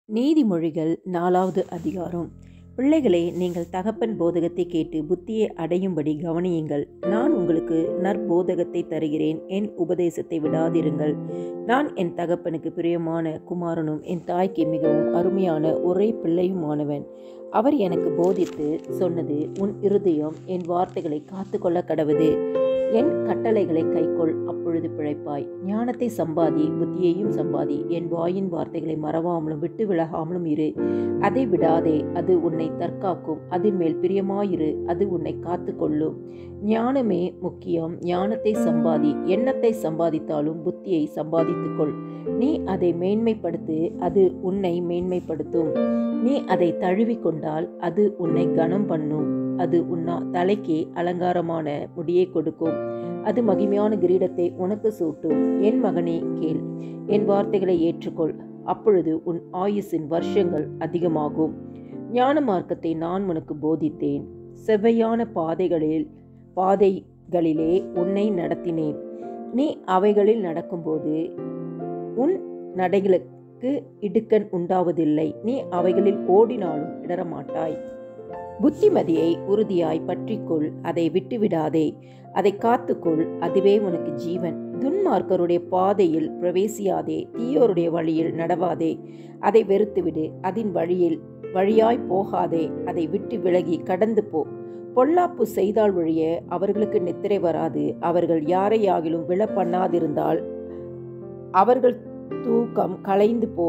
நீதிமொழிகள் நாலாவது அதிகாரம் பிள்ளைகளே நீங்கள் தகப்பன் போதகத்தை கேட்டு புத்தியை அடையும்படி கவனியுங்கள் நான் உங்களுக்கு நற்போதகத்தை தருகிறேன் என் உபதேசத்தை விடாதிருங்கள் நான் என் தகப்பனுக்கு பிரியமான குமாரனும் என் தாய்க்கு மிகவும் அருமையான ஒரே பிள்ளையுமானவன் அவர் எனக்கு போதித்து சொன்னது உன் இருதயம் என் வார்த்தைகளை காத்துக்கொள்ள கடவுது என் கட்டளைகளை கைக்கொள் அப்பொழுது பிழைப்பாய் ஞானத்தை சம்பாதி புத்தியையும் சம்பாதி என் வாயின் வார்த்தைகளை மறவாமலும் விட்டு விலகாமலும் இரு அதை விடாதே அது உன்னை தற்காக்கும் அதன் மேல் பிரியமாயிரு அது உன்னை காத்துக்கொள்ளும் ஞானமே முக்கியம் ஞானத்தை சம்பாதி எண்ணத்தை சம்பாதித்தாலும் புத்தியை சம்பாதித்துக்கொள் நீ அதை மேன்மைப்படுத்து அது உன்னை மேன்மைப்படுத்தும் நீ அதை தழுவிக்கொண்டால் அது உன்னை கனம் பண்ணும் அது உன்னா தலைக்கு அலங்காரமான முடியை கொடுக்கும் அது மகிமையான கிரீடத்தை உனக்கு சூட்டும் என் மகனே கேள் என் வார்த்தைகளை ஏற்றுக்கொள் அப்பொழுது உன் ஆயுசின் வருஷங்கள் அதிகமாகும் ஞான மார்க்கத்தை நான் உனக்கு போதித்தேன் செவ்வையான பாதைகளில் பாதைகளிலே உன்னை நடத்தினேன் நீ அவைகளில் நடக்கும்போது உன் நடைகளுக்கு இடுக்கண் உண்டாவதில்லை நீ அவைகளில் ஓடினாலும் இடரமாட்டாய் புத்திமதியை உறுதியாய் பற்றிக்கொள் அதை விட்டுவிடாதே அதை காத்துக்கொள் அதுவே உனக்கு ஜீவன் துன்மார்க்கருடைய பாதையில் பிரவேசியாதே தீயோருடைய வழியில் நடவாதே அதை வெறுத்துவிடு அதன் வழியில் வழியாய் போகாதே அதை விட்டு விலகி கடந்து போ பொல்லாப்பு செய்தால் ஒழிய அவர்களுக்கு நித்திரை வராது அவர்கள் யாரையாகிலும் விழ பண்ணாதிருந்தால் அவர்கள் தூக்கம் கலைந்து போ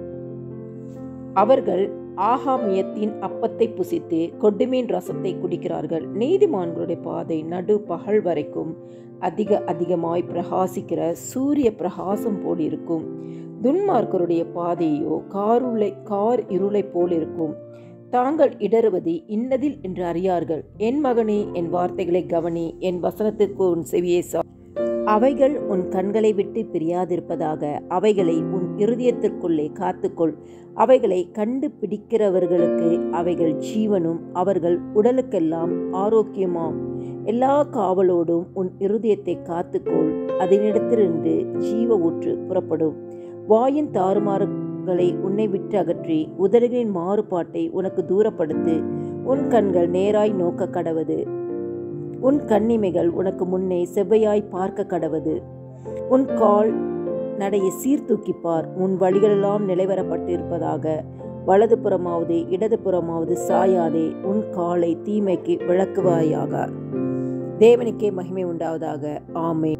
அவர்கள் ஆகாமியத்தின் அப்பத்தை புசித்து கொடுமீன் ரசத்தை குடிக்கிறார்கள் நீதிமான்களுடைய பாதை நடு பகல் வரைக்கும் அதிக அதிகமாய் பிரகாசிக்கிற சூரிய பிரகாசம் போல் இருக்கும் துன்மார்க்கருடைய பாதையோ காருளை கார் இருளை போல் இருக்கும் தாங்கள் இடறுவது இன்னதில் என்று அறியார்கள் என் மகனே என் வார்த்தைகளை கவனி என் வசனத்துக்கு உன் செவியை சா அவைகள் உன் கண்களை விட்டு பிரியாதிருப்பதாக அவைகளை உன் இருதயத்திற்குள்ளே காத்துக்கொள் அவைகளை கண்டுபிடிக்கிறவர்களுக்கு அவைகள் ஜீவனும் அவர்கள் உடலுக்கெல்லாம் ஆரோக்கியமாம் எல்லா காவலோடும் உன் இருதயத்தை காத்துக்கொள் அதனிடத்திலிருந்து ஜீவ ஊற்று புறப்படும் வாயின் தாறுமாறுகளை உன்னை விட்டு அகற்றி உதடுகளின் மாறுபாட்டை உனக்கு தூரப்படுத்து உன் கண்கள் நேராய் நோக்க கடவது உன் கண்ணிமைகள் உனக்கு முன்னே செவ்வையாய் பார்க்க கடவது உன் கால் நடையை சீர்தூக்கிப்பார் உன் வழிகளெல்லாம் நிலைவரப்பட்டிருப்பதாக வலது புறமாவது இடது புறமாவது சாயாதே உன் காலை தீமைக்கு விளக்குவாயாக தேவனுக்கே மகிமை உண்டாவதாக ஆமே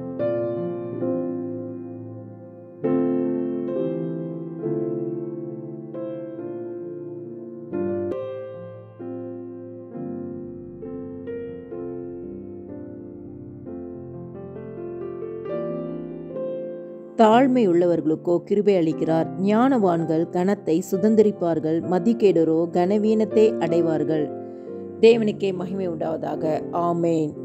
தாழ்மை உள்ளவர்களுக்கோ கிருபை அளிக்கிறார் ஞானவான்கள் கனத்தை சுதந்திரிப்பார்கள் மதிக்கேடரோ கனவீனத்தை அடைவார்கள் தேவனுக்கே மகிமை உண்டாவதாக ஆமேன்